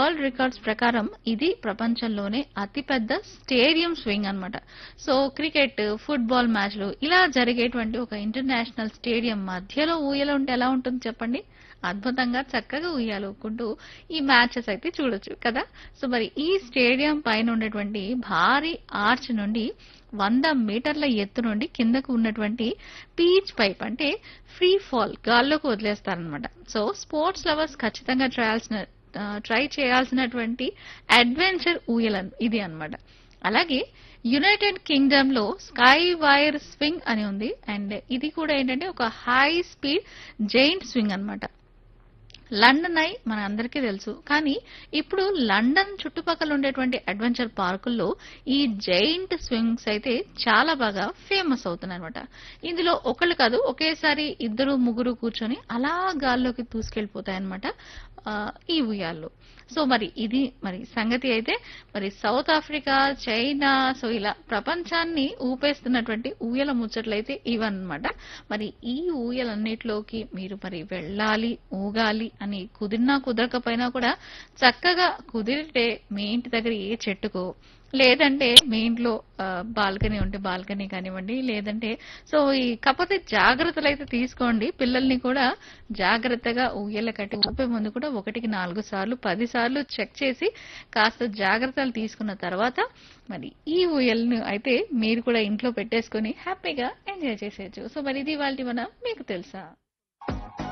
world records ప్రకారం ఇది ప్రపంచంలోనే అతిపెద్ద స్టేడియం స్వింగ్ అన్నమాట సో క్రికెట్ ఫుట్బాల్ మ్యాచ్లు ఇలా జరిగేటువంటి ఒక ఇంటర్నేషనల్ స్టేడియం మధ్యలో ఊయల ఉంటే ఎలా ఉంటుంది చెప్పండి అద్భుతంగా చక్కగా ఉయ్యాలనుకుంటూ ఈ మ్యాచెస్ అయితే చూడొచ్చు కదా సో మరి ఈ స్టేడియం పైన ఉన్నటువంటి భారీ ఆర్చ్ నుండి వంద మీటర్ల ఎత్తు నుండి కిందకు ఉన్నటువంటి పీచ్ పైప్ అంటే ఫ్రీ ఫాల్ గాల్లోకి వదిలేస్తారనమాట సో స్పోర్ట్స్ లవర్స్ ఖచ్చితంగా ట్రయాల్సిన ట్రై చేయాల్సినటువంటి అడ్వెంచర్ ఊయలన్ ఇది అన్నమాట అలాగే యునైటెడ్ కింగ్డమ్ లో స్కై వైర్ స్వింగ్ అని ఉంది అండ్ ఇది కూడా ఏంటంటే ఒక హై స్పీడ్ జైంట్ స్వింగ్ అన్నమాట లండన్ ఐ మన అందరికీ తెలుసు కానీ ఇప్పుడు లండన్ చుట్టుపక్కల ఉండేటువంటి అడ్వెంచర్ పార్కుల్లో ఈ జైంట్ స్వింగ్స్ అయితే చాలా బాగా ఫేమస్ అవుతున్నాయి అనమాట ఇందులో ఒకళ్ళు కాదు ఒకేసారి ఇద్దరు ముగ్గురు కూర్చొని అలా గాల్లోకి దూసుకెళ్లిపోతాయి అనమాట ఈ ఉయ్యాల్లో సో మరి ఇది మరి సంగతి అయితే మరి సౌత్ ఆఫ్రికా చైనా సో ఇలా ప్రపంచాన్ని ఊపేస్తున్నటువంటి ఊయల ముచ్చట్లయితే ఇవన్నమాట మరి ఈ ఊయలన్నిటిలోకి మీరు మరి వెళ్ళాలి ఊగాలి అని కుదిరినా కుదరకపోయినా కూడా చక్కగా కుదిరితే మీ ఇంటి దగ్గర ఏ చెట్టుకో లేదంటే మీ ఇంట్లో బాల్కనీ ఉంటే బాల్కనీ కానివ్వండి లేదంటే సో ఈ కాకపోతే జాగ్రత్తలు అయితే తీసుకోండి పిల్లల్ని కూడా జాగ్రత్తగా ఊయల కట్టి ఊపే ముందు కూడా ఒకటికి నాలుగు సార్లు పది సార్లు చెక్ చేసి కాస్త జాగ్రత్తలు తీసుకున్న తర్వాత మరి ఈ ఊయల్ని అయితే మీరు కూడా ఇంట్లో పెట్టేసుకొని హ్యాపీగా ఎంజాయ్ చేసేయచ్చు సో మరి ఇది వాళ్ళ మన మీకు తెలుసా